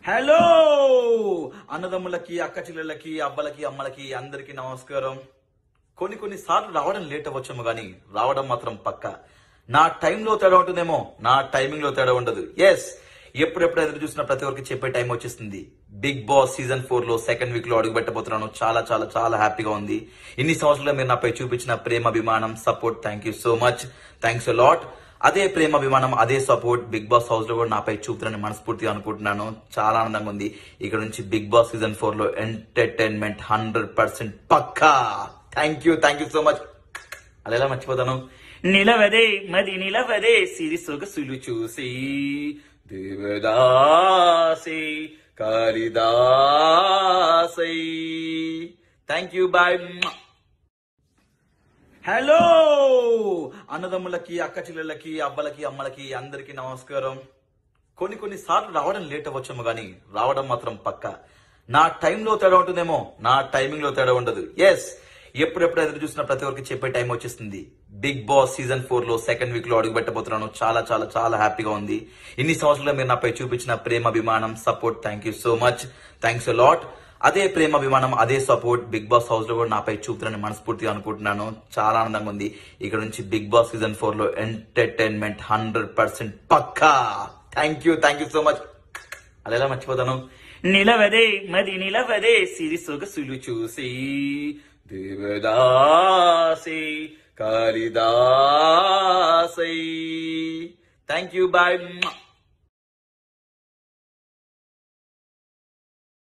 hello అన్నదమ్ములకి అక్క చెల్లెళ్ళకి అబ్బలకి అమ్మలకి అందరికీ నమస్కారం కొన్ని కొన్ని సార్లు రావడం లేట్ అవ్వచ్చేమో కానీ రావడం మాత్రం పక్క నా టైంలో తేడా ఉంటుందేమో నా టైమింగ్ లో తేడా ఉండదు ఎస్ ఎప్పుడెప్పుడు ఎదురు చూసిన ప్రతి ఒక్కరికి చెప్పే టైం వచ్చేసింది బిగ్ బాస్ సీజన్ ఫోర్ లో సెకండ్ వీక్ లో అడుగు పెట్టబోతున్నాను చాలా చాలా చాలా హ్యాపీగా ఉంది ఇన్ని సంవత్సరాలు మీరు నాపై చూపించిన ప్రేమ అభిమానం support thank you so much thanks lot అదే ప్రేమ అభిమానం అదే సపోర్ట్ బిగ్ బాస్ హౌస్ లో కూడా నాపై చూపుతారని మనస్ఫూర్తిగా అనుకుంటున్నాను చాలా ఆనందంగా ఉంది ఇక్కడ నుంచి బిగ్ బాస్ సీజన్ ఫోర్ లో ఎంటర్టైన్మెంట్ హండ్రెడ్ పర్సెంట్ పక్కా thank you thank you so much అలా ఎలా మర్చిపోతాను నిలవదే మది నిలవదే సిరి సొగసులు చూసి దేవదాసి కాళిదాసై థ్యాంక్ యూ బాయ్ హలో అన్నదమ్ములకి అక్క చెల్లెళ్ళకి అబ్బలకి అమ్మలకి అందరికీ నమస్కారం కొన్ని కొన్ని సార్లు రావడం లేట్ అవ్వచ్చేమో కానీ రావడం మాత్రం పక్క నా టైంలో తేడా ఉంటుందేమో నా టైమింగ్ లో తేడా ఉండదు ఎస్ ఎప్పుడెప్పుడు ఎదురు చూసిన ప్రతి ఒక్కరికి చెప్పే టైం వచ్చేసింది బిగ్ బాస్ సీజన్ ఫోర్ లో సెకండ్ వీక్ లో అడుగు పెట్టబోతున్నాను చాలా చాలా చాలా హ్యాపీగా ఉంది ఇన్ని సంవత్సరాలు మీరు నాపై చూపించిన ప్రేమ అభిమానం support thank you so much thanks lot అదే ప్రేమ అభిమానం అదే సపోర్ట్ బిగ్ బాస్ హౌస్ లో కూడా నాపై చూపుతారని మనస్ఫూర్తిగా అనుకుంటున్నాను చాలా ఆనందంగా ఉంది ఇక్కడ నుంచి బిగ్ బాస్ సీజన్ ఫోర్ లో ఎంటర్టైన్మెంట్ హండ్రెడ్ పర్సెంట్ పక్కా thank you thank you so much అలా ఎలా మర్చిపోతాను నిలవదే మది నిలవదే సిరి సొగసులు చూసి దేవదాసి కాళిదాసై థ్యాంక్ యూ బాయ్